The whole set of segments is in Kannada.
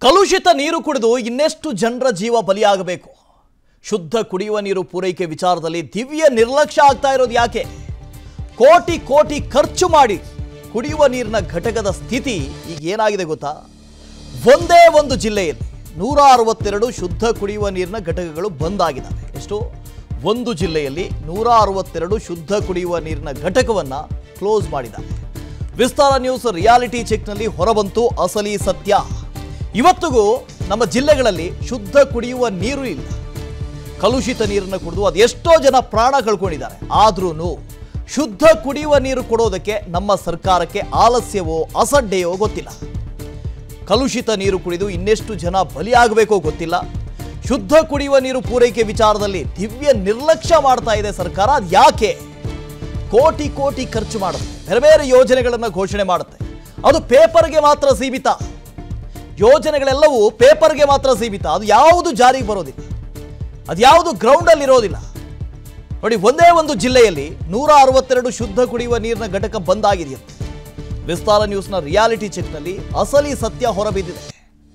ಕಲುಷಿತ ನೀರು ಕುಡಿದು ಇನ್ನೆಷ್ಟು ಜನರ ಜೀವ ಬಲಿಯಾಗಬೇಕು ಶುದ್ಧ ಕುಡಿಯುವ ನೀರು ಪೂರೈಕೆ ವಿಚಾರದಲ್ಲಿ ದಿವ್ಯ ನಿರ್ಲಕ್ಷ್ಯ ಆಗ್ತಾ ಇರೋದು ಯಾಕೆ ಕೋಟಿ ಕೋಟಿ ಖರ್ಚು ಮಾಡಿ ಕುಡಿಯುವ ನೀರಿನ ಘಟಕದ ಸ್ಥಿತಿ ಈಗ ಏನಾಗಿದೆ ಗೊತ್ತಾ ಒಂದೇ ಒಂದು ಜಿಲ್ಲೆಯಲ್ಲಿ ನೂರ ಅರವತ್ತೆರಡು ಶುದ್ಧ ಕುಡಿಯುವ ನೀರಿನ ಘಟಕಗಳು ಬಂದ್ ಆಗಿದ್ದಾವೆ ಎಷ್ಟು ಒಂದು ಜಿಲ್ಲೆಯಲ್ಲಿ ನೂರ ಅರವತ್ತೆರಡು ಶುದ್ಧ ಕುಡಿಯುವ ನೀರಿನ ಘಟಕವನ್ನ ಕ್ಲೋಸ್ ಮಾಡಿದ್ದಾರೆ ವಿಸ್ತಾರ ನ್ಯೂಸ್ ರಿಯಾಲಿಟಿ ಚೆಕ್ನಲ್ಲಿ ಹೊರಬಂತು ಅಸಲಿ ಸತ್ಯ ಇವತ್ತಿಗೂ ನಮ್ಮ ಜಿಲ್ಲೆಗಳಲ್ಲಿ ಶುದ್ಧ ಕುಡಿಯುವ ನೀರು ಇಲ್ಲ ಕಲುಷಿತ ನೀರನ್ನು ಕುಡಿದು ಅದೆಷ್ಟೋ ಜನ ಪ್ರಾಣ ಕಳ್ಕೊಂಡಿದ್ದಾರೆ ಆದ್ರೂ ಶುದ್ಧ ಕುಡಿಯುವ ನೀರು ಕೊಡೋದಕ್ಕೆ ನಮ್ಮ ಸರ್ಕಾರಕ್ಕೆ ಆಲಸ್ಯವೋ ಅಸಡ್ಡೆಯೋ ಗೊತ್ತಿಲ್ಲ ಕಲುಷಿತ ನೀರು ಕುಡಿದು ಇನ್ನೆಷ್ಟು ಜನ ಬಲಿಯಾಗಬೇಕೋ ಗೊತ್ತಿಲ್ಲ ಶುದ್ಧ ಕುಡಿಯುವ ನೀರು ಪೂರೈಕೆ ವಿಚಾರದಲ್ಲಿ ದಿವ್ಯ ನಿರ್ಲಕ್ಷ್ಯ ಮಾಡ್ತಾ ಇದೆ ಸರ್ಕಾರ ಅದು ಯಾಕೆ ಕೋಟಿ ಕೋಟಿ ಖರ್ಚು ಮಾಡುತ್ತೆ ಬೇರೆ ಬೇರೆ ಯೋಜನೆಗಳನ್ನು ಘೋಷಣೆ ಮಾಡುತ್ತೆ ಅದು ಪೇಪರ್ಗೆ ಮಾತ್ರ ಸೀಮಿತ ಯೋಜನೆಗಳೆಲ್ಲವೂ ಪೇಪರ್ಗೆ ಮಾತ್ರ ಸೀಮಿತ ಅದು ಯಾವುದು ಜಾರಿಗೆ ಬರೋದಿಲ್ಲ ಅದು ಯಾವುದು ಗ್ರೌಂಡಲ್ಲಿ ಇರೋದಿಲ್ಲ ನೋಡಿ ಒಂದೇ ಒಂದು ಜಿಲ್ಲೆಯಲ್ಲಿ ನೂರ ಅರವತ್ತೆರಡು ಶುದ್ಧ ಕುಡಿಯುವ ನೀರಿನ ಘಟಕ ಬಂದ್ ಆಗಿದೆಯಂತೆ ವಿಸ್ತಾರ ನ್ಯೂಸ್ನ ರಿಯಾಲಿಟಿ ಚೆಕ್ನಲ್ಲಿ ಅಸಲಿ ಸತ್ಯ ಹೊರಬಿದ್ದಿದೆ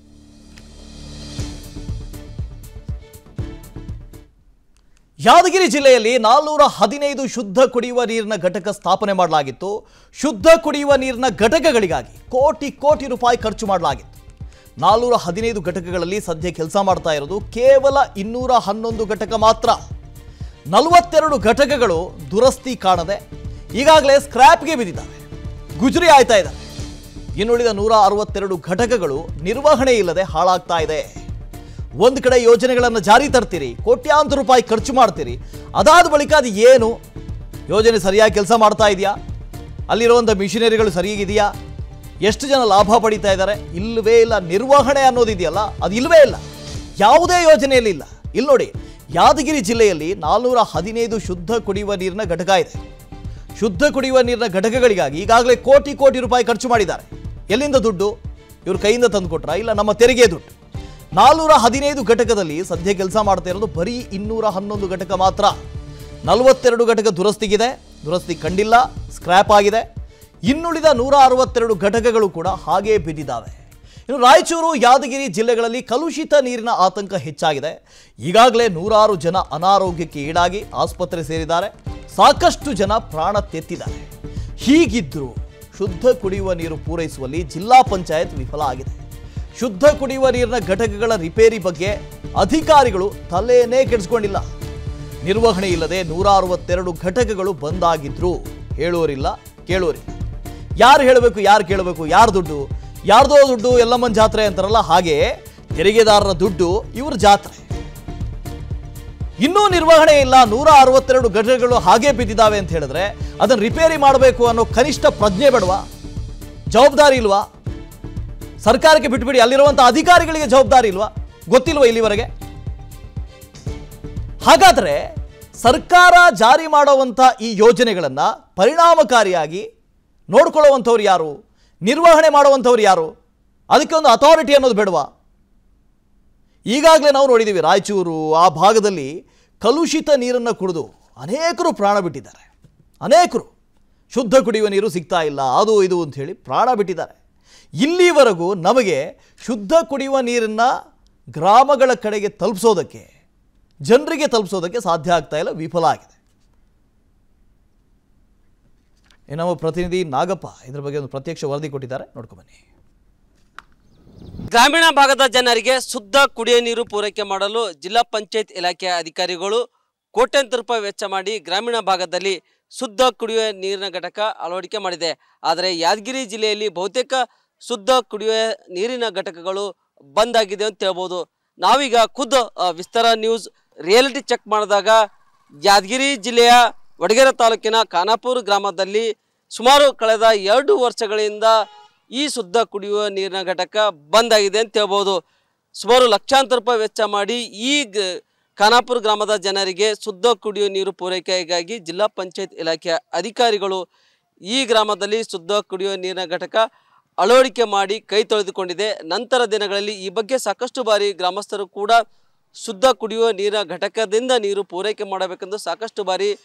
ಯಾದಗಿರಿ ಜಿಲ್ಲೆಯಲ್ಲಿ ನಾಲ್ನೂರ ಹದಿನೈದು ಶುದ್ಧ ಕುಡಿಯುವ ನೀರಿನ ಘಟಕ ಸ್ಥಾಪನೆ ಮಾಡಲಾಗಿತ್ತು ಶುದ್ಧ ಕುಡಿಯುವ ನೀರಿನ ಘಟಕಗಳಿಗಾಗಿ ಕೋಟಿ ಕೋಟಿ ರೂಪಾಯಿ ಖರ್ಚು ಮಾಡಲಾಗಿತ್ತು ನಾಲ್ನೂರ ಹದಿನೈದು ಘಟಕಗಳಲ್ಲಿ ಸದ್ಯ ಕೆಲಸ ಮಾಡ್ತಾ ಇರೋದು ಕೇವಲ ಇನ್ನೂರ ಹನ್ನೊಂದು ಘಟಕ ಮಾತ್ರ ನಲವತ್ತೆರಡು ಘಟಕಗಳು ದುರಸ್ತಿ ಕಾಣದೆ ಈಗಾಗಲೇ ಸ್ಕ್ರ್ಯಾಪ್ಗೆ ಬಿದ್ದಿದ್ದಾವೆ ಗುಜರಿ ಆಯ್ತಾ ಇದ್ದಾವೆ ಇನ್ನುಳಿದ ನೂರ ಅರವತ್ತೆರಡು ಘಟಕಗಳು ನಿರ್ವಹಣೆ ಇಲ್ಲದೆ ಹಾಳಾಗ್ತಾ ಇದೆ ಒಂದು ಕಡೆ ಯೋಜನೆಗಳನ್ನು ಜಾರಿ ತರ್ತೀರಿ ಕೋಟ್ಯಾಂತರ ರೂಪಾಯಿ ಖರ್ಚು ಮಾಡ್ತೀರಿ ಅದಾದ ಬಳಿಕ ಅದು ಏನು ಯೋಜನೆ ಸರಿಯಾಗಿ ಕೆಲಸ ಮಾಡ್ತಾ ಇದೆಯಾ ಅಲ್ಲಿರುವಂಥ ಮಿಷಿನರಿಗಳು ಸರಿಯಾಗಿದೆಯಾ ಎಷ್ಟು ಜನ ಲಾಭ ಪಡಿತಾ ಇದ್ದಾರೆ ಇಲ್ಲವೇ ಇಲ್ಲ ನಿರ್ವಹಣೆ ಅನ್ನೋದಿದೆಯಲ್ಲ ಅದು ಇಲ್ಲವೇ ಇಲ್ಲ ಯಾವುದೇ ಯೋಜನೆಯಲ್ಲಿ ಇಲ್ಲ ಇಲ್ಲಿ ನೋಡಿ ಯಾದಗಿರಿ ಜಿಲ್ಲೆಯಲ್ಲಿ ನಾಲ್ನೂರ ಹದಿನೈದು ಶುದ್ಧ ಕುಡಿಯುವ ನೀರಿನ ಘಟಕ ಇದೆ ಶುದ್ಧ ಕುಡಿಯುವ ನೀರಿನ ಘಟಕಗಳಿಗಾಗಿ ಈಗಾಗಲೇ ಕೋಟಿ ಕೋಟಿ ರೂಪಾಯಿ ಖರ್ಚು ಮಾಡಿದ್ದಾರೆ ಎಲ್ಲಿಂದ ದುಡ್ಡು ಇವ್ರ ಕೈಯಿಂದ ತಂದುಕೊಟ್ರ ಇಲ್ಲ ನಮ್ಮ ತೆರಿಗೆ ದುಡ್ಡು ನಾಲ್ನೂರ ಹದಿನೈದು ಘಟಕದಲ್ಲಿ ಸದ್ಯ ಕೆಲಸ ಮಾಡ್ತಾ ಇರೋದು ಬರೀ ಇನ್ನೂರ ಹನ್ನೊಂದು ಘಟಕ ಮಾತ್ರ ನಲವತ್ತೆರಡು ಘಟಕ ದುರಸ್ತಿಗಿದೆ ದುರಸ್ತಿ ಕಂಡಿಲ್ಲ ಸ್ಕ್ರ್ಯಾಪ್ ಆಗಿದೆ ಇನ್ನುಳಿದ ನೂರ ಅರವತ್ತೆರಡು ಘಟಕಗಳು ಕೂಡ ಹಾಗೇ ಬಿದ್ದಿದ್ದಾವೆ ಇನ್ನು ರಾಯಚೂರು ಯಾದಗಿರಿ ಜಿಲ್ಲೆಗಳಲ್ಲಿ ಕಲುಷಿತ ನೀರಿನ ಆತಂಕ ಹೆಚ್ಚಾಗಿದೆ ಈಗಾಗಲೇ ನೂರಾರು ಜನ ಅನಾರೋಗ್ಯಕ್ಕೆ ಈಡಾಗಿ ಆಸ್ಪತ್ರೆ ಸೇರಿದ್ದಾರೆ ಸಾಕಷ್ಟು ಜನ ಪ್ರಾಣ ತೆತ್ತಿದ್ದಾರೆ ಹೀಗಿದ್ರೂ ಶುದ್ಧ ಕುಡಿಯುವ ನೀರು ಪೂರೈಸುವಲ್ಲಿ ಜಿಲ್ಲಾ ಪಂಚಾಯತ್ ವಿಫಲ ಆಗಿದೆ ಶುದ್ಧ ಕುಡಿಯುವ ನೀರಿನ ಘಟಕಗಳ ರಿಪೇರಿ ಬಗ್ಗೆ ಅಧಿಕಾರಿಗಳು ತಲೆಯೇ ಕೆಡಿಸ್ಕೊಂಡಿಲ್ಲ ನಿರ್ವಹಣೆ ಇಲ್ಲದೆ ನೂರ ಅರವತ್ತೆರಡು ಘಟಕಗಳು ಬಂದಾಗಿದ್ರು ಹೇಳೋರಿಲ್ಲ ಕೇಳೋರಿಲ್ಲ ಯಾರು ಹೇಳಬೇಕು ಯಾರು ಕೇಳಬೇಕು ಯಾರು ದುಡ್ಡು ಯಾರ್ದೋ ದುಡ್ಡು ಎಲ್ಲಮ್ಮನ ಜಾತ್ರೆ ಅಂತಾರಲ್ಲ ಹಾಗೆ ತೆರಿಗೆದಾರರ ದುಡ್ಡು ಇವ್ರ ಜಾತ್ರೆ ಇನ್ನೂ ನಿರ್ವಹಣೆ ಇಲ್ಲ ನೂರ ಅರವತ್ತೆರಡು ಘಟಕಗಳು ಹಾಗೆ ಬಿದ್ದಿದ್ದಾವೆ ಅಂತ ಹೇಳಿದ್ರೆ ಅದನ್ನು ರಿಪೇರಿ ಮಾಡಬೇಕು ಅನ್ನೋ ಕನಿಷ್ಠ ಪ್ರಜ್ಞೆ ಬೇಡವಾ ಜವಾಬ್ದಾರಿ ಇಲ್ವಾ ಸರ್ಕಾರಕ್ಕೆ ಬಿಟ್ಬಿಡಿ ಅಲ್ಲಿರುವಂಥ ಅಧಿಕಾರಿಗಳಿಗೆ ಜವಾಬ್ದಾರಿ ಇಲ್ವಾ ಗೊತ್ತಿಲ್ವಾ ಇಲ್ಲಿವರೆಗೆ ಹಾಗಾದ್ರೆ ಸರ್ಕಾರ ಜಾರಿ ಮಾಡುವಂಥ ಈ ಯೋಜನೆಗಳನ್ನ ಪರಿಣಾಮಕಾರಿಯಾಗಿ ನೋಡ್ಕೊಳ್ಳುವಂಥವ್ರು ಯಾರು ನಿರ್ವಹಣೆ ಮಾಡುವಂಥವ್ರು ಯಾರು ಅದಕ್ಕೆ ಒಂದು ಅಥಾರಿಟಿ ಅನ್ನೋದು ಬೇಡವಾ ಈಗಾಗಲೇ ನಾವು ನೋಡಿದ್ದೀವಿ ರಾಯಚೂರು ಆ ಭಾಗದಲ್ಲಿ ಕಲುಷಿತ ನೀರನ್ನು ಕುಡಿದು ಅನೇಕರು ಪ್ರಾಣ ಬಿಟ್ಟಿದ್ದಾರೆ ಅನೇಕರು ಶುದ್ಧ ಕುಡಿಯುವ ನೀರು ಸಿಗ್ತಾ ಇಲ್ಲ ಅದು ಇದು ಅಂತ ಹೇಳಿ ಪ್ರಾಣ ಬಿಟ್ಟಿದ್ದಾರೆ ಇಲ್ಲಿವರೆಗೂ ನಮಗೆ ಶುದ್ಧ ಕುಡಿಯುವ ನೀರನ್ನು ಗ್ರಾಮಗಳ ಕಡೆಗೆ ತಲುಪಿಸೋದಕ್ಕೆ ಜನರಿಗೆ ತಲುಪಿಸೋದಕ್ಕೆ ಸಾಧ್ಯ ಆಗ್ತಾ ಇಲ್ಲ ವಿಫಲ ಆಗಿದೆ ಇನ್ನು ನಮ್ಮ ಪ್ರತಿನಿಧಿ ನಾಗಪ್ಪ ಇದ್ರ ಬಗ್ಗೆ ಒಂದು ಪ್ರತ್ಯಕ್ಷ ವರದಿ ಕೊಟ್ಟಿದ್ದಾರೆ ನೋಡ್ಕೊಂಬನ್ನಿ ಗ್ರಾಮೀಣ ಭಾಗದ ಜನರಿಗೆ ಶುದ್ಧ ಕುಡಿಯುವ ನೀರು ಪೂರೈಕೆ ಮಾಡಲು ಜಿಲ್ಲಾ ಪಂಚಾಯತ್ ಇಲಾಖೆಯ ಅಧಿಕಾರಿಗಳು ಕೋಟ್ಯಾಂತರ ರೂಪಾಯಿ ವೆಚ್ಚ ಮಾಡಿ ಗ್ರಾಮೀಣ ಭಾಗದಲ್ಲಿ ಶುದ್ಧ ಕುಡಿಯುವ ನೀರಿನ ಘಟಕ ಅಳವಡಿಕೆ ಮಾಡಿದೆ ಆದರೆ ಯಾದಗಿರಿ ಜಿಲ್ಲೆಯಲ್ಲಿ ಬಹುತೇಕ ಶುದ್ಧ ಕುಡಿಯುವ ನೀರಿನ ಘಟಕಗಳು ಬಂದ್ ಆಗಿದೆ ಅಂತ ಹೇಳ್ಬೋದು ನಾವೀಗ ಖುದ್ದು ಆ, ವಿಸ್ತಾರ ನ್ಯೂಸ್ ರಿಯಾಲಿಟಿ ಚೆಕ್ ಮಾಡಿದಾಗ ಯಾದಗಿರಿ ಜಿಲ್ಲೆಯ ವಡಗೇರ ತಾಲೂಕಿನ ಖಾನಾಪುರ ಗ್ರಾಮದಲ್ಲಿ ಸುಮಾರು ಕಳೆದ ಎರಡು ವರ್ಷಗಳಿಂದ ಈ ಶುದ್ಧ ಕುಡಿಯುವ ನೀರಿನ ಘಟಕ ಬಂದ್ ಆಗಿದೆ ಅಂತ ಹೇಳ್ಬೋದು ಸುಮಾರು ಲಕ್ಷಾಂತರ ರೂಪಾಯಿ ವೆಚ್ಚ ಮಾಡಿ ಈ ಗ- ಖಾನಾಪುರ ಗ್ರಾಮದ ಜನರಿಗೆ ಶುದ್ಧ ಕುಡಿಯುವ ನೀರು ಪೂರೈಕೆಗಾಗಿ ಜಿಲ್ಲಾ ಪಂಚಾಯತ್ ಇಲಾಖೆಯ ಅಧಿಕಾರಿಗಳು ಈ ಗ್ರಾಮದಲ್ಲಿ ಶುದ್ಧ ಕುಡಿಯುವ ನೀರಿನ ಘಟಕ ಅಳವಡಿಕೆ ಮಾಡಿ ಕೈ ತೊಳೆದುಕೊಂಡಿದೆ ನಂತರ ದಿನಗಳಲ್ಲಿ ಈ ಬಗ್ಗೆ ಸಾಕಷ್ಟು ಬಾರಿ ಗ್ರಾಮಸ್ಥರು ಕೂಡ ಶುದ್ಧ ಕುಡಿಯುವ ನೀರಿನ ಘಟಕದಿಂದ ನೀರು ಪೂರೈಕೆ ಮಾಡಬೇಕೆಂದು ಸಾಕಷ್ಟು ಬಾರಿ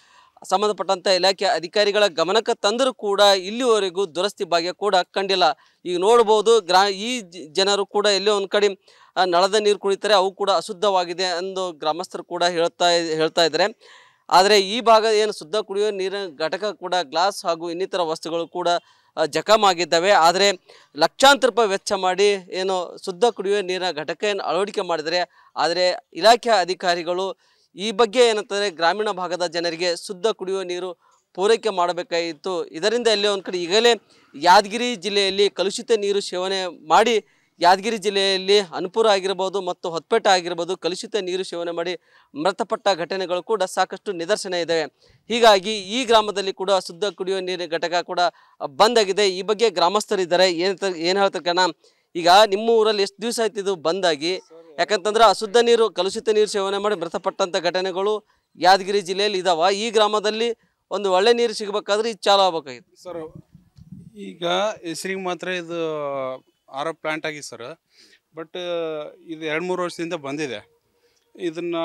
ಸಂಬಂಧಪಟ್ಟಂತ ಇಲಾಖೆ ಅಧಿಕಾರಿಗಳ ಗಮನಕ್ಕೆ ತಂದರೂ ಕೂಡ ಇಲ್ಲಿವರೆಗೂ ದುರಸ್ತಿ ಭಾಗ್ಯ ಕೂಡ ಕಂಡಿಲ್ಲ ಈಗ ನೋಡ್ಬೋದು ಗ್ರಾ ಈ ಜ- ಜನರು ಕೂಡ ಎಲ್ಲೋ ಒಂದು ಕಡೆ ಆ, ನಳದ ನೀರು ಕುಡಿತಾರೆ ಅವು ಕೂಡ ಅಶುದ್ಧವಾಗಿದೆ ಎಂದು ಗ್ರಾಮಸ್ಥರು ಕೂಡ ಹೇಳ್ತಾ ಹೇಳ್ತಾ ಇದ್ದಾರೆ ಆದರೆ ಈ ಭಾಗ ಏನು ಶುದ್ಧ ಕುಡಿಯುವ ನೀರಿನ ಘಟಕ ಕೂಡ ಗ್ಲಾಸ್ ಹಾಗೂ ಇನ್ನಿತರ ವಸ್ತುಗಳು ಕೂಡ ಆ, ಜಖಮ್ ಆಗಿದ್ದಾವೆ ಆದರೆ ಲಕ್ಷಾಂತರ ರೂಪಾಯಿ ವೆಚ್ಚ ಮಾಡಿ ಏನು ಶುದ್ಧ ಕುಡಿಯುವ ನೀರಿನ ಘಟಕ ಏನು ಅಳವಡಿಕೆ ಮಾಡಿದರೆ ಆದರೆ ಇಲಾಖೆ ಅಧಿಕಾರಿಗಳು ಈ ಬಗ್ಗೆ ಏನಂತಂದರೆ ಗ್ರಾಮೀಣ ಭಾಗದ ಜನರಿಗೆ ಶುದ್ಧ ಕುಡಿಯುವ ನೀರು ಪೂರೈಕೆ ಮಾಡಬೇಕಾಗಿತ್ತು ಇದರಿಂದ ಎಲ್ಲೇ ಒಂದು ಕಡೆ ಈಗಲೇ ಯಾದಗಿರಿ ಜಿಲ್ಲೆಯಲ್ಲಿ ಕಲುಷಿತ ನೀರು ಸೇವನೆ ಮಾಡಿ ಯಾದಗಿರಿ ಜಿಲ್ಲೆಯಲ್ಲಿ ಅನುಪುರ ಆಗಿರ್ಬೋದು ಮತ್ತು ಹೊತ್ಪೇಟೆ ಆಗಿರ್ಬೋದು ಕಲುಷಿತ ನೀರು ಸೇವನೆ ಮಾಡಿ ಮೃತಪಟ್ಟ ಘಟನೆಗಳು ಕೂಡ ಸಾಕಷ್ಟು ನಿದರ್ಶನ ಇದ್ದಾವೆ ಹೀಗಾಗಿ ಈ ಗ್ರಾಮದಲ್ಲಿ ಕೂಡ ಶುದ್ಧ ಕುಡಿಯುವ ನೀರಿನ ಘಟಕ ಕೂಡ ಬಂದ್ ಆಗಿದೆ ಈ ಬಗ್ಗೆ ಗ್ರಾಮಸ್ಥರಿದ್ದಾರೆ ಏನು ಏನು ಹೇಳ್ತಾರೆ ಕಾರಣ ಈಗ ನಿಮ್ಮ ಊರಲ್ಲಿ ಎಷ್ಟು ದಿವಸ ಆಯ್ತು ಇದು ಬಂದಾಗಿ ಯಾಕಂತಂದ್ರೆ ಅಶುದ್ಧ ನೀರು ಕಲುಷಿತ ನೀರು ಸೇವನೆ ಮಾಡಿ ಮೃತಪಟ್ಟಂಥ ಘಟನೆಗಳು ಯಾದಗಿರಿ ಜಿಲ್ಲೆಯಲ್ಲಿ ಇದಾವ ಈ ಗ್ರಾಮದಲ್ಲಿ ಒಂದು ಒಳ್ಳೆ ನೀರು ಸಿಗಬೇಕಾದ್ರೆ ಇದು ಚಾಲು ಆಗ್ಬೇಕಾಗಿತ್ತು ಸರ್ ಈಗ ಹೆಸ್ರಿಗೆ ಮಾತ್ರ ಇದು ಆರ್ ಎಫ್ ಪ್ಲಾಂಟ್ ಆಗಿದೆ ಸರ್ ಬಟ್ ಇದು ಎರಡು ಮೂರು ವರ್ಷದಿಂದ ಬಂದಿದೆ ಇದನ್ನು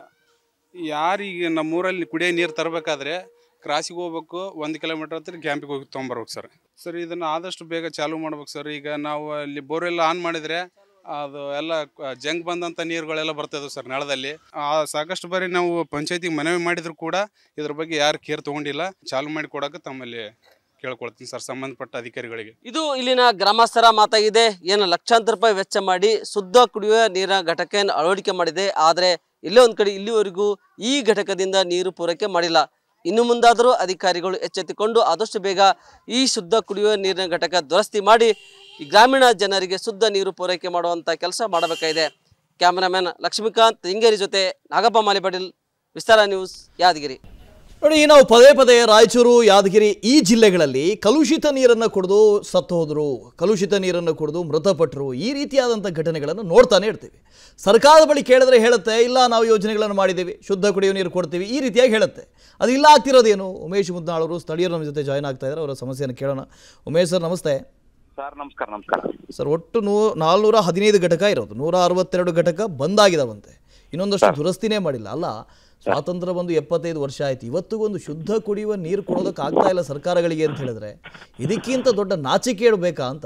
ಯಾರಿಗೆ ನಮ್ಮೂರಲ್ಲಿ ಕುಡಿಯೋ ನೀರು ತರಬೇಕಾದ್ರೆ ಕ್ರಾಸಿಗೆ ಹೋಗ್ಬೇಕು ಒಂದು ಕಿಲೋಮೀಟ್ರ್ ಹತ್ರ ಕ್ಯಾಂಪಿಗೆ ಹೋಗಿ ತೊಗೊಂಬರ್ಬೇಕು ಸರ್ ಸರ್ ಇದನ್ನು ಆದಷ್ಟು ಬೇಗ ಚಾಲೂ ಮಾಡ್ಬೇಕು ಸರ್ ಈಗ ನಾವು ಅಲ್ಲಿ ಬೋರ್ವೆಲ್ ಆನ್ ಮಾಡಿದರೆ ಅದು ಎಲ್ಲ ಕ- ಜಂಗ್ ಬಂದಂಥ ನೀರುಗಳೆಲ್ಲ ಬರ್ತದೆ ಸರ್ ನೆಲದಲ್ಲಿ ಆ, ಸಾಕಷ್ಟು ಬಾರಿ ನಾವು ಪಂಚಾಯತಿಗೆ ಮನವಿ ಮಾಡಿದ್ರು ಕೂಡ ಇದ್ರ ಬಗ್ಗೆ ಯಾರು ಕೇರ್ ತೊಗೊಂಡಿಲ್ಲ ಚಾಲೂ ಮಾಡಿ ಕೊಡೋಕೆ ತಮ್ಮಲ್ಲಿ ಕೇಳ್ಕೊಳ್ತೀನಿ ಸರ್ ಸಂಬಂಧಪಟ್ಟ ಅಧಿಕಾರಿಗಳಿಗೆ ಇದು ಇಲ್ಲಿನ ಗ್ರಾಮಸ್ಥರ ಮಾತಾಗಿದೆ ಏನು ಲಕ್ಷಾಂತರ ರೂಪಾಯಿ ವೆಚ್ಚ ಮಾಡಿ ಶುದ್ಧ ಕುಡಿಯುವ ನೀರಿನ ಘಟಕವನ್ನು ಅಳವಡಿಕೆ ಮಾಡಿದೆ ಆದರೆ ಇಲ್ಲೇ ಒಂದು ಕಡೆ ಇಲ್ಲಿವರೆಗೂ ಈ ಘಟಕದಿಂದ ನೀರು ಪೂರೈಕೆ ಮಾಡಿಲ್ಲ ಇನ್ನು ಮುಂದಾದರೂ ಅಧಿಕಾರಿಗಳು ಎಚ್ಚೆತ್ತುಕೊಂಡು ಆದಷ್ಟು ಬೇಗ ಈ ಶುದ್ಧ ಕುಡಿಯುವ ನೀರಿನ ಘಟಕ ದುರಸ್ತಿ ಮಾಡಿ ಈ ಗ್ರಾಮೀಣ ಜನರಿಗೆ ಶುದ್ಧ ನೀರು ಪೂರೈಕೆ ಮಾಡುವಂಥ ಕೆಲಸ ಮಾಡಬೇಕಾಗಿದೆ ಕ್ಯಾಮರಾಮ್ಯಾನ್ ಲಕ್ಷ್ಮೀಕಾಂತ್ ಹಿಂಗೇರಿ ಜೊತೆ ನಾಗಪ್ಪ ಮಾಲಿಪಾಟೀಲ್ ವಿಸ್ತಾರ ನ್ಯೂಸ್ ಯಾದಗಿರಿ ನೋಡಿ ನಾವು ಪದೇ ಪದೇ ರಾಯಚೂರು ಯಾದಗಿರಿ ಈ ಜಿಲ್ಲೆಗಳಲ್ಲಿ ಕಲುಷಿತ ನೀರನ್ನು ಕುಡಿದು ಸತ್ತು ಹೋದರು ಕಲುಷಿತ ನೀರನ್ನು ಕುಡಿದು ಮೃತಪಟ್ಟರು ಈ ರೀತಿಯಾದಂಥ ಘಟನೆಗಳನ್ನು ನೋಡ್ತಾನೆ ಇರ್ತೀವಿ ಸರ್ಕಾರದ ಬಳಿ ಕೇಳಿದ್ರೆ ಹೇಳುತ್ತೆ ಇಲ್ಲ ನಾವು ಯೋಜನೆಗಳನ್ನು ಮಾಡಿದ್ದೀವಿ ಶುದ್ಧ ಕುಡಿಯುವ ನೀರು ಕೊಡ್ತೀವಿ ಈ ರೀತಿಯಾಗಿ ಹೇಳುತ್ತೆ ಅದು ಇಲ್ಲ ಆಗ್ತಿರೋದೇನು ಉಮೇಶ್ ಮುದ್ನಾಳವರು ಸ್ಥಳೀಯರು ನಮ್ಮ ಜೊತೆ ಜಾಯ್ನ್ ಆಗ್ತಾ ಇದ್ದಾರೆ ಅವರ ಸಮಸ್ಯೆಯನ್ನು ಕೇಳೋಣ ಉಮೇಶ್ ಸರ್ ನಮಸ್ತೆ ಸರ್ ನಮಸ್ಕಾರ ನಮಸ್ಕಾರ ಸರ್ ಒಟ್ಟು ನೂ ನಾಲ್ನೂರ ಹದಿನೈದು ಘಟಕ ಇರೋದು ನೂರ ಅರವತ್ತೆರಡು ಘಟಕ ಬಂದಾಗಿದಾವಂತೆ ಇನ್ನೊಂದಷ್ಟು ದುರಸ್ತಿನೇ ಮಾಡಿಲ್ಲ ಅಲ್ಲ ಸ್ವಾತಂತ್ರ್ಯ ಬಂದು ಎಪ್ಪತ್ತೈದು ವರ್ಷ ಆಯ್ತು ಇವತ್ತಿಗೂ ಒಂದು ಶುದ್ಧ ಕುಡಿಯುವ ನೀರು ಕೊಡೋದಕ್ಕೆ ಆಗ್ತಾ ಇಲ್ಲ ಸರ್ಕಾರಗಳಿಗೆ ಅಂತ ಹೇಳಿದ್ರೆ ಇದಕ್ಕಿಂತ ದೊಡ್ಡ ನಾಚಿಕೆ ಇಡಬೇಕಾ ಅಂತ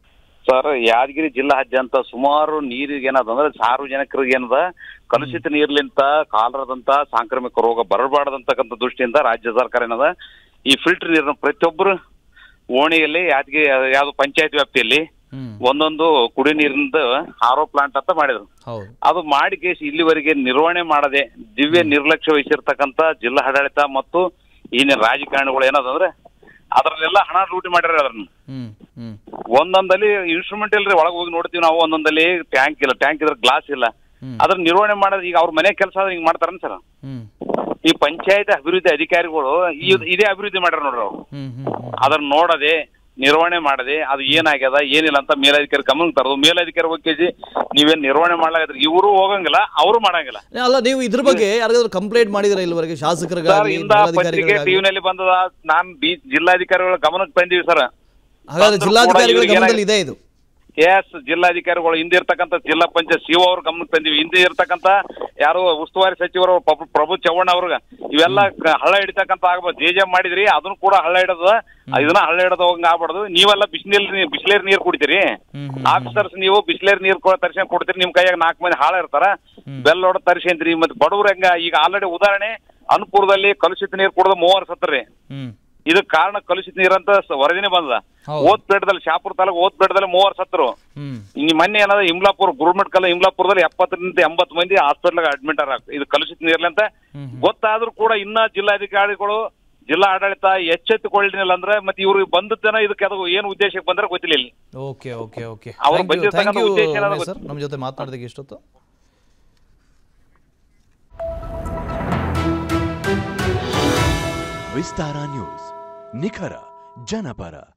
ಸರ್ ಯಾದಗಿರಿ ಜಿಲ್ಲಾದ್ಯಂತ ಸುಮಾರು ನೀರಿಗೆ ಏನದ ಅಂದ್ರೆ ಸಾರ್ವಜನಿಕರಿಗೆ ಏನದ ಕಲುಷಿತ ನೀರ್ಲಿಂತ ಕಾಲರದಂತ ಸಾಂಕ್ರಾಮಿಕ ರೋಗ ಬರಬಾರ್ದಂತಕ್ಕಂಥ ದೃಷ್ಟಿಯಿಂದ ರಾಜ್ಯ ಸರ್ಕಾರ ಏನದ ಈ ಫಿಲ್ಟರ್ ನೀರನ್ನ ಪ್ರತಿಯೊಬ್ಬರು ಓಣಿಯಲ್ಲಿ ಯಾದಗಿರಿ ಯಾವ್ದು ಪಂಚಾಯತ್ ವ್ಯಾಪ್ತಿಯಲ್ಲಿ ಹ್ಮ್ ಒಂದೊಂದು ಕುಡಿ ನೀರಿನಿಂದ ಆರೋ ಪ್ಲಾಂಟ್ ಅಂತ ಮಾಡಿದ್ರು ಹೌದು ಅದು ಮಾಡಿ ಕೇಸ್ ಇಲ್ಲಿವರೆಗೆ ನಿರ್ವಹಣೆ ಮಾಡದೆ ದಿವ್ಯ ನಿರ್ಲಕ್ಷ್ಯ ವಹಿಸಿರ್ತಕ್ಕಂಥ ಜಿಲ್ಲಾ ಆಡಳಿತ ಮತ್ತು ಈಗಿನ ರಾಜಕಾರಣಿಗಳು ಏನದಂದ್ರೆ ಅದರಲ್ಲೆಲ್ಲ ಹಣ ಲೂಟಿ ಮಾಡ್ಯಾರ ಅದನ್ನ ಹ್ಮ್ ಹ್ಮ್ ಒಂದೊಂದಲ್ಲಿ ಇನ್ಸ್ಟ್ರೂಮೆಂಟ್ ಇಲ್ರಿ ಒಳಗೆ ಹೋಗಿ ನೋಡ್ತೀವಿ ನಾವು ಒಂದೊಂದಲ್ಲಿ ಟ್ಯಾಂಕ್ ಇಲ್ಲ ಟ್ಯಾಂಕ್ ಇದ್ರೆ ಗ್ಲಾಸ್ ಇಲ್ಲ ಹ್ಮ್. ಅದ್ರ ನಿರ್ವಹಣೆ ಮಾಡೋದು ಈಗ ಅವ್ರ ಮನೆ ಕೆಲಸ ಆದ್ರೆ ಹಿಂಗ್ ಮಾಡ್ತಾರನ್ ಸರ್ ಹ್ಮ್ ಈ ಪಂಚಾಯತ್ ಅಭಿವೃದ್ಧಿ ಅಧಿಕಾರಿಗಳು ಈ- ಇದೇ ಅಭಿವೃದ್ಧಿ ಮಾಡ್ಯಾರ ನೋಡ್ರಿ ಅವ್ರು ಹ್ಮ್ ಹ್ಮ್ ಹ್ಮ್ ಅದನ್ನ ನೋಡದೆ ನಿರ್ವಹಣೆ ಮಾಡದೆ ಅದು ಏನಾಗ್ಯದ ಏನಿಲ್ಲ ಅಂತ ಮೇಲಧಿಕಾರಿ ಗಮನಕ್ಕೆ ತರೋದು ಮೇಲಧಿಕಾರಿ ಹೋಗಿ ನೀವೇನ್ ನಿರ್ವಹಣೆ ಮಾಡ್ಲಾಗದ್ರಿ ಇವರು ಹೋಗಂಗಿಲ್ಲ ಅವರು ಮಾಡಂಗಿಲ್ಲ ಅಲ್ಲ ನೀವು ಇದ್ರ ಬಗ್ಗೆ ಯಾರಿಗಾದ್ರೂ ಕಂಪ್ಲೇಂಟ್ ಮಾಡಿದಿರ ಇಲ್ಲಿವರೆಗೆ ಸರ್ ಶಾಸಕರಿಗಾಗಲಿ ಇಂದ ಪತ್ರಿಕೆ ಮೇಲಧಿಕಾರಿಗಳಿಗಾಗಲಿ ಟಿವಿನಲ್ಲಿ ಬಂದದ ನಾನ್ ಬಿ ಜಿಲ್ಲಾಧಿಕಾರಿಗಳ ಗಮನಕ್ಕೆ ತಂದೀವಿ ಸರ್ ಹಾಗಾದ್ರೆ ಬಂದ್ರು ಜಿಲ್ಲಾಧಿಕಾರಿಗಳ ಕೂಡ ಇವ್ರಿಗೆ ಗಮನದಲ್ಲಿ ಇದೆ ಇದು ಎಸ್ ಜಿಲ್ಲಾಧಿಕಾರಿಗಳು ಹಿಂದೆ ಇರ್ತಕ್ಕಂಥ ಜಿಲ್ಲಾ ಪಂಚಾಯತ್ ಸಿಒ ಅವ್ರ ಗಮನಕ್ಕೆ ತಂದಿವಿ ಹಿಂದೆ ಇರ್ತಕ್ಕಂಥ ಯಾರು ಉಸ್ತುವಾರಿ ಸಚಿವರು ಪ್ರಭು- ಪ್ರಭು ಚವ್ಹಾಣ್ ಅವ್ರಿಗೆ ಇವೆಲ್ಲ ಕ- ಹಳ್ಳ ಹಿಡಿತಕ್ಕಂತ ಆಗ್ಬೋದು ಜೆ ಜೆ ಮಾಡಿದ್ರಿ ಅದನ್ನು ಕೂಡ ಹಳ್ಳ ಹಿಡದ ಇದನ್ನ ಹಳ್ಳ ಹಿಡದ ಹೋಗಂಗ ಆಗ್ಬಾರ್ದು ನೀವೆಲ್ಲ ಬಿಸಿನೀರ್ ಬಿಸಿಲೇರ್ ನೀರ್ ಕುಡಿತೀರಿ ಹ್ಮ್ ಹ್ಮ್ ಆಫೀಸರ್ಸ್ ನೀವು ಬಿಸಿಲೇರ್ ನೀರ್ ತರ್ಸ್ಕೊಂಡ್ ಕೊಡ್ತೀರಿ ನಿಮ್ ಕೈಯಾಗ ನಾಲ್ಕು ಮಂದಿ ಹಾಳ ಇರ್ತಾರ ಬೆಲ್ ಹೊಡೆದ್ ತರ್ಸ್ಕೊಂತೀರಿ ಮತ್ತೆ ಬಡವ್ರ ಹೆಂಗ ಈಗ ಆಲ್ರೆಡಿ ಉದಾಹರಣೆ ಅನುಪುರದಲ್ಲಿ ಕಲುಷಿತ ನೀರ್ ಕುಡಿದ ಮೂವರು ಸತ್ತರಿ ಹ್ಮ್ ಇದಕ್ ಕಾರಣ ಕಲುಷಿತ ನೀರಂತ ಸ- ವರದಿನೇ ಬಂದದ ಹೌದು. ಓದ್ ಪೇಟದಲ್ಲಿ ಶಾಪುರ ತಾಲೂಕು ಓದ್ ಪೇಟದಲ್ಲಿ ಮೂವರು ಸತ್ತರು ಹ್ಮ್ ಈ ಮೊನ್ನೆ ಏನದ ಇಮ್ಲಾಪುರ ಗೌರ್ಮೆಂಟ್ ಕಲ್ಲ ಇಮ್ಲಾಪುರದಲ್ಲಿ ಎಪ್ಪತ್ತರಿಂದ ಎಂಬತ್ತು ಮಂದಿ ಹಾಸ್ಪಿಟಲ್ ಅಡ್ಮಿಟ್ ಆರ ಇದು ಕಲುಷಿತ ನೀರ್ಲಂತ ಹ್ಮ್ ಗೊತ್ತಾದ್ರೂ ಕೂಡ ಇನ್ನ ಜಿಲ್ಲಾಧಿಕಾರಿಗಳು ಜಿಲ್ಲಾ ಆಡಳಿತ ಎಚ್ಚೆತ್ತುಕೊಳ್ಳಿಲ್ಲ ಅಂದ್ರೆ ಮತ್ತೆ ಇವ್ರು ಬಂದದ್ದನ ಇದಕ್ಕೆ ಅದು ಏನು ಉದ್ದೇಶಕ್ಕೆ ಬಂದ್ರೆ ಗೊತ್ತಿಲ್ಲ ಇಲ್ಲಿ ಓಕೆ ಓಕೆ ಓಕೆ ಅವ್ರು ಥ್ಯಾಂಕ್ ಯು ಥ್ಯಾಂಕ್ ಬಂದಿರ್ತಕ್ಕಂಥ ಯು ಉದ್ದೇಶ ಏನಾದ್ರು ಸರ್ ನಮ್ಮ ಜೊತೆ ಮಾತನಾಡಿದಕ್ಕೆ ಇಷ್ಟೊತ್ತು ವಿಸ್ತಾರ ನ್ಯೂಸ್ ನಿಖರ ಜನಪರ